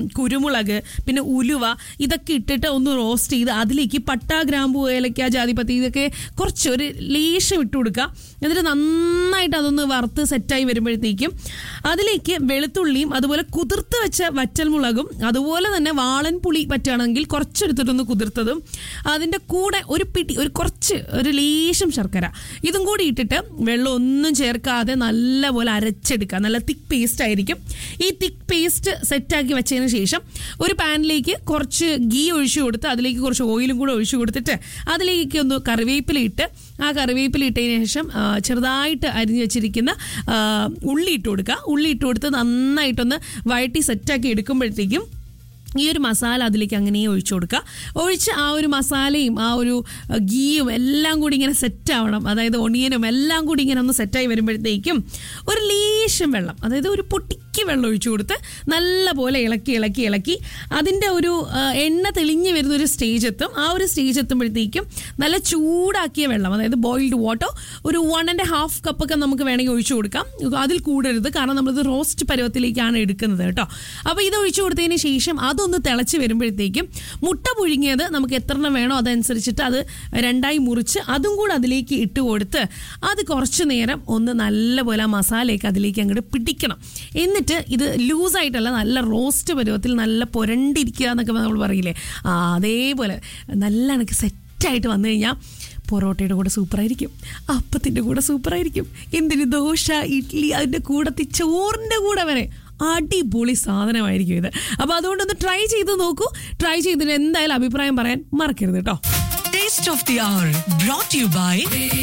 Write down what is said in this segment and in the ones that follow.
കുരുമുളക് പിന്നെ ഉലുവ ഇതൊക്കെ ഇട്ടിട്ട് ഒന്ന് റോസ്റ്റ് ചെയ്ത് അതിലേക്ക് പട്ട ഗ്രാമ്പു ഏലക്ക ജാതിപത്തി ഇതൊക്കെ കുറച്ച് ഒരു ലേശം ഇട്ട് കൊടുക്കുക എന്നിട്ട് നന്നായിട്ട് അതൊന്ന് വറുത്ത് സെറ്റായി വരുമ്പോഴത്തേക്കും അതിലേക്ക് വെളുത്തുള്ളിയും അതുപോലെ കുതിർത്ത് വെച്ച വറ്റൽമുളകും അതുപോലെ തന്നെ വാളൻ പുളി പറ്റുകയാണെങ്കിൽ കുറച്ചെടുത്തിട്ടൊന്ന് കുതിർത്തതും അതിൻ്റെ കൂടെ ഒരു പിടി ഒരു കുറച്ച് ഒരു ലേശം ശർക്കര ഇതും കൂടി ഇട്ടിട്ട് വെള്ളം ഒന്നും ചേർക്കാതെ നല്ലപോലെ അരച്ചെടുക്കുക നല്ല തിക്ക് പേസ്റ്റ് ആയിരിക്കും ഈ തിക്ക് പേസ്റ്റ് സെറ്റാക്കി വെച്ചതിന് ശേഷം ഒരു പാനിലേക്ക് കുറച്ച് ഗീ ഒഴിച്ചു കൊടുത്ത് അതിലേക്ക് കുറച്ച് ഓയിലും കൂടെ ഒഴിച്ചു കൊടുത്തിട്ട് അതിലേക്ക് ഒന്ന് കറിവേപ്പില ഇട്ട് ആ കറിവേപ്പില ഇട്ടതിന് ശേഷം ആ, ചെറുതായിട്ട് അരിഞ്ഞു വെച്ചിരിക്കുന്ന ആ, ഉള്ളി ഇട്ട് കൊടുക്കുക ഉള്ളി ഇട്ട് കൊടുത്ത് നന്നായിട്ടൊന്ന് വഴറ്റി സെറ്റാക്കി എടുക്കുമ്പോഴത്തേക്കും ഈ ഒരു മസാല അതിലേക്ക് അങ്ങനെ ഒഴിച്ചു കൊടുക്കുക ഒഴിച്ച് ആ ഒരു മസാലയും ആ ഒരു അഹ്, ഗീയും എല്ലാം കൂടി ഇങ്ങനെ സെറ്റ് ആവണം അതായത് ഒണിയനും എല്ലാം കൂടി ഇങ്ങനെ ഒന്ന് സെറ്റായി വരുമ്പോഴത്തേക്കും ഒരു ലേശം വെള്ളം അതായത് ഒരു പൊട്ടിക്ക് വെള്ളം ഒഴിച്ചു കൊടുത്ത് നല്ല പോലെ ഇളക്കി ഇളക്കി ഇളക്കി അതിൻ്റെ ഒരു ആ, എണ്ണ തെളിഞ്ഞ് വരുന്ന ഒരു സ്റ്റേജ് എത്തും ആ ഒരു സ്റ്റേജ് എത്തുമ്പോഴത്തേക്കും നല്ല ചൂടാക്കിയ വെള്ളം അതായത് ബോയിൽഡ് വാട്ടർ ഒരു വൺ ആൻഡ് ഹാഫ് കപ്പൊക്കെ നമുക്ക് വേണമെങ്കിൽ ഒഴിച്ചു കൊടുക്കാം അതിൽ കൂടരുത് കാരണം നമ്മളിത് റോസ്റ്റ് പരുവത്തിലേക്കാണ് എടുക്കുന്നത് കേട്ടോ അപ്പോൾ ഇത് ഒഴിച്ചു കൊടുത്തതിന് ശേഷം അതൊന്ന് തിളച്ച് വരുമ്പോഴത്തേക്കും മുട്ട പുഴുങ്ങിയത് നമുക്ക് എത്ര എണ്ണം വേണോ അതനുസരിച്ചിട്ട് അത് രണ്ടായി മുറിച്ച് അതും കൂടെ അതിലേക്ക് ഇട്ട് കൊടുത്ത് അത് കുറച്ച് നേരം ഒന്ന് നല്ലപോലെ ആ മസാലയൊക്കെ അതിലേക്ക് അങ്ങോട്ട് പിടിക്കണം എന്നിട്ട് ഇത് ലൂസായിട്ടല്ല നല്ല റോസ്റ്റ് പരുവത്തിൽ നല്ല പുരണ്ടിരിക്കുക എന്നൊക്കെ നമ്മൾ പറയില്ലേ ആ അതേപോലെ നല്ല എനിക്ക് സെറ്റായിട്ട് വന്നു കഴിഞ്ഞാൽ പൊറോട്ടയുടെ കൂടെ സൂപ്പറായിരിക്കും അപ്പത്തിൻ്റെ കൂടെ സൂപ്പറായിരിക്കും എന്തിന് ദോശ ഇഡ്ഡലി അതിൻ്റെ കൂടത്തി ചോറിൻ്റെ കൂടെ വരെ അടിപൊളി സാധനമായിരിക്കും ഇത് അപ്പോൾ അതുകൊണ്ടൊന്ന് ട്രൈ ചെയ്ത് നോക്കൂ ട്രൈ ചെയ്തിട്ട് എന്തായാലും അഭിപ്രായം പറയാൻ മറക്കരുത് കേട്ടോ Taste of the hour brought to you by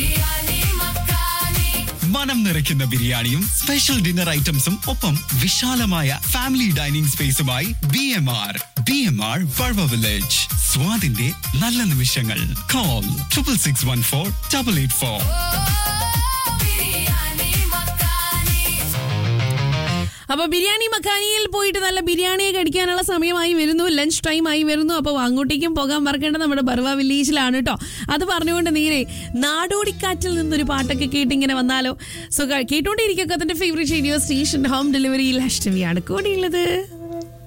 മനം നിറയ്ക്കുന്ന ബിരിയാണിയും സ്പെഷ്യൽ ഡിന്നർ ഐറ്റംസും ഒപ്പം വിശാലമായ ഫാമിലി ഡൈനിങ് സ്പേസുമായി B M R B M R വഴവ വില്ലേജ് സ്വാദിന്റെ നല്ല നിമിഷങ്ങൾ call triple six one four double eight four അപ്പൊ ബിരിയാണി മക്കാനിയിൽ പോയിട്ട് നല്ല ബിരിയാണിയൊക്കെ അടിക്കാനുള്ള സമയമായി വരുന്നു ലഞ്ച് ടൈം ആയി വരുന്നു അപ്പോൾ അങ്ങോട്ടേക്കും പോകാൻ മറക്കേണ്ടത് നമ്മുടെ ബർവ വില്ലേജിലാണ് കേട്ടോ അത് പറഞ്ഞുകൊണ്ട് നേരെ നാടോടിക്കാറ്റിൽ നിന്നൊരു പാട്ടൊക്കെ കേട്ടിങ്ങനെ വന്നാലോ സോ കേട്ടോണ്ടിരിക്കുക അതിന്റെ ഫേവറേറ്റ് റേഡിയോ സ്റ്റേഷൻ ഹോം ഡെലിവറിയിൽ അഷ്ടമിയാണ് കൂടിയുള്ളത്